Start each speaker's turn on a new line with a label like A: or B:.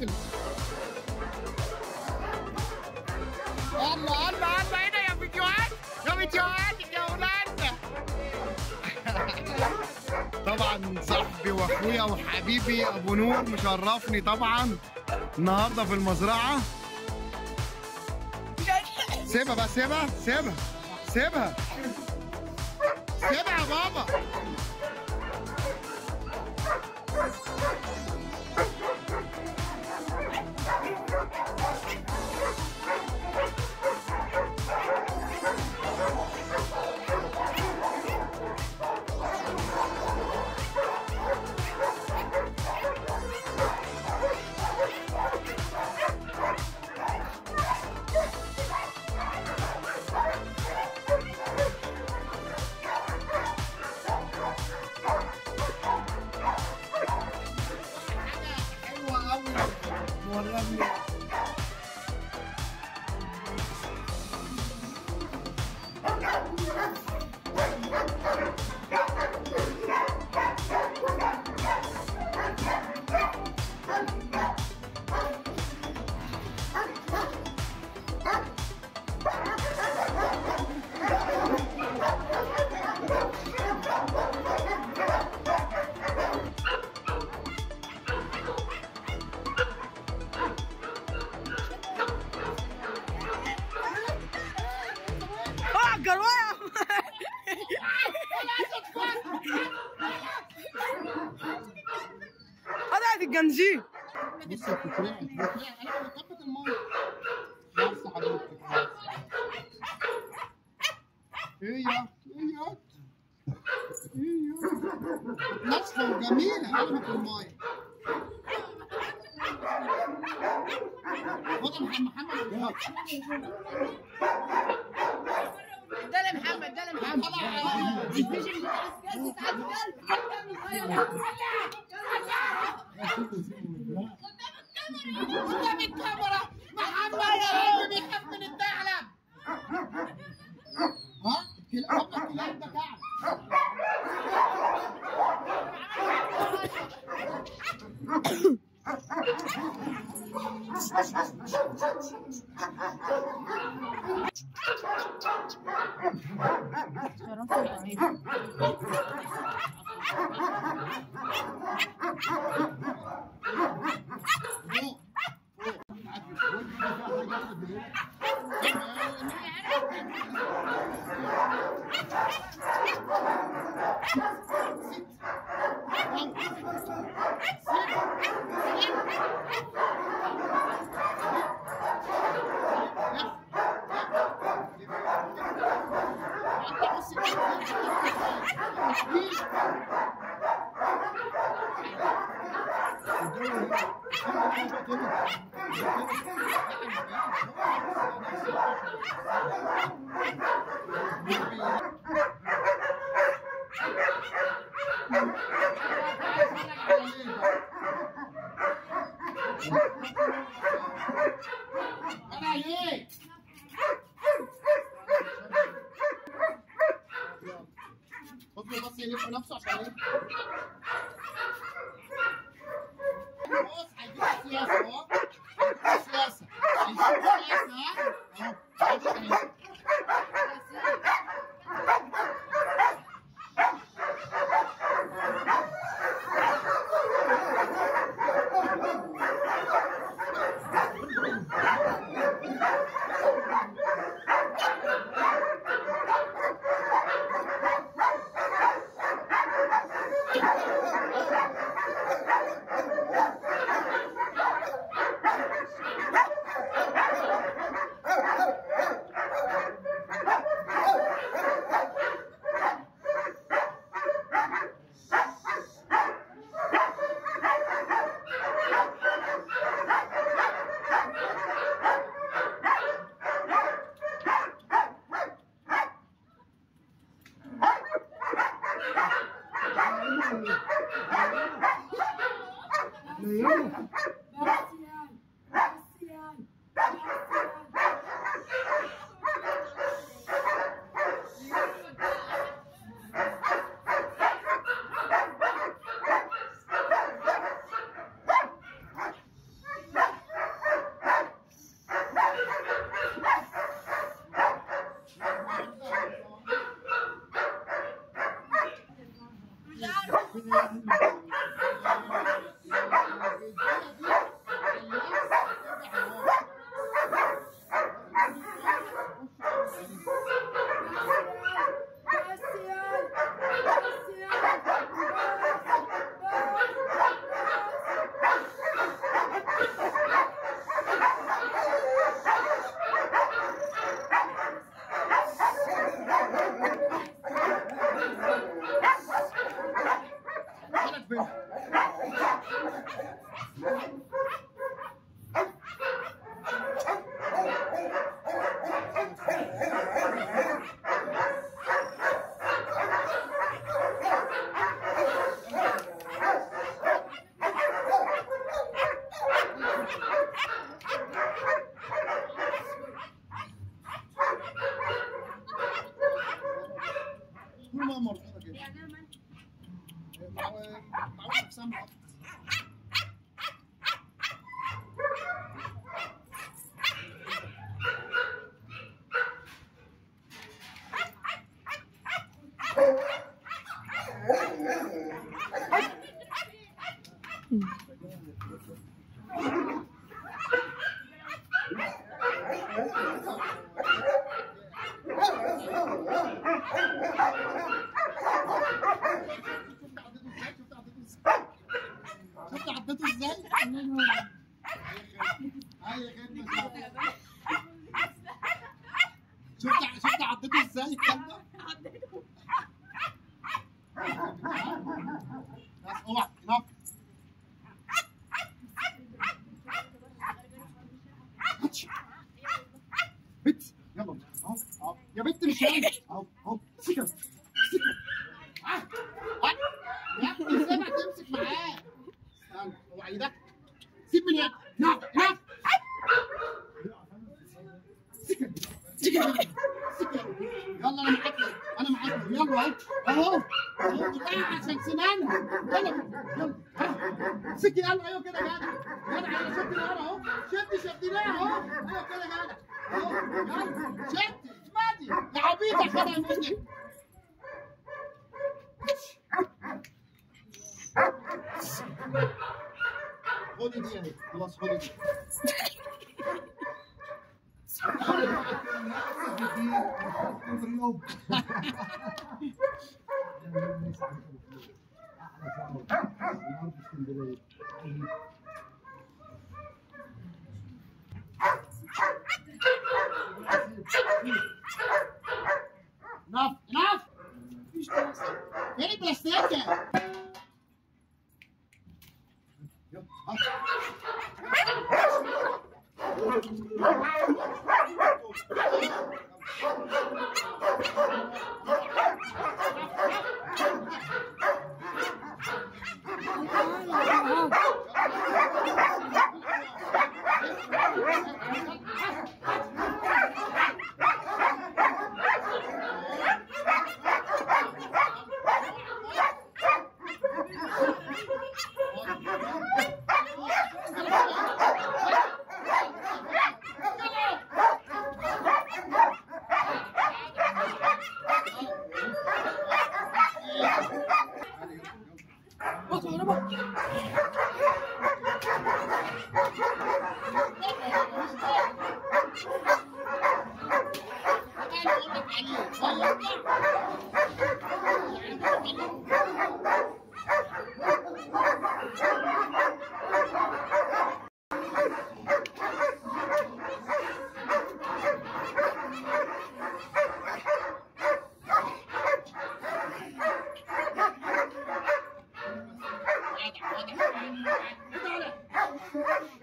A: داخل الله الله الله هنا يا فيديوهات يا فيديوهات يا ولاد طبعا صاحبي واخويا وحبيبي ابو نور مشرفني طبعا النهارده في المزرعه سيبها بقى سيبها سيبها سيبها سيبها يا بابا حلوه قوي وربني
B: اه الجروايه قطعت الجنزير
A: بص يا بتترعش بتترعش انا بثبت الميه بس حضرتك ايه يا ايه يا ايه يا ناشفه وجميله قلبك الميه خد يا محمد محمد
B: ده لمحمد ده لمحمد
A: قدام الكاميرا محمد يا بيخاف من الثعلب ها الكلاب الكلاب ده ثعلب انا عليك اصبر بس يلف نفسه عشان ايه بص هيجيب سياسه اهو هيجيب سياسه هيجيب سياسه ها اهو شايف شفت عدته ازاي؟ اي خدمه شفت شفت عدته ازاي الكلب ده؟ بس اوعى نف بت يلا اهو اهو يا بت مش هنا اهو اهو سكر سكر آه. آه. يا ابني ازاي ما تمسك معاه استنى اوعى ايدك سيب من يدك نف نف سكر سكر سكر يلا انا معاك انا معاك يلا اهو اهو اهو بتاع عشان سنانها يلا يلا ها. سكر يلا ايوه كده جدع جدع يلا شد النهار اهو شد شدناه اهو ايوه كده جدع اهو يلا شد مادي يا عبيطه خدها منك خدي دي اهي خلاص خدي دي نف نف فين البلاستيكة؟ يلا، هات. تعالى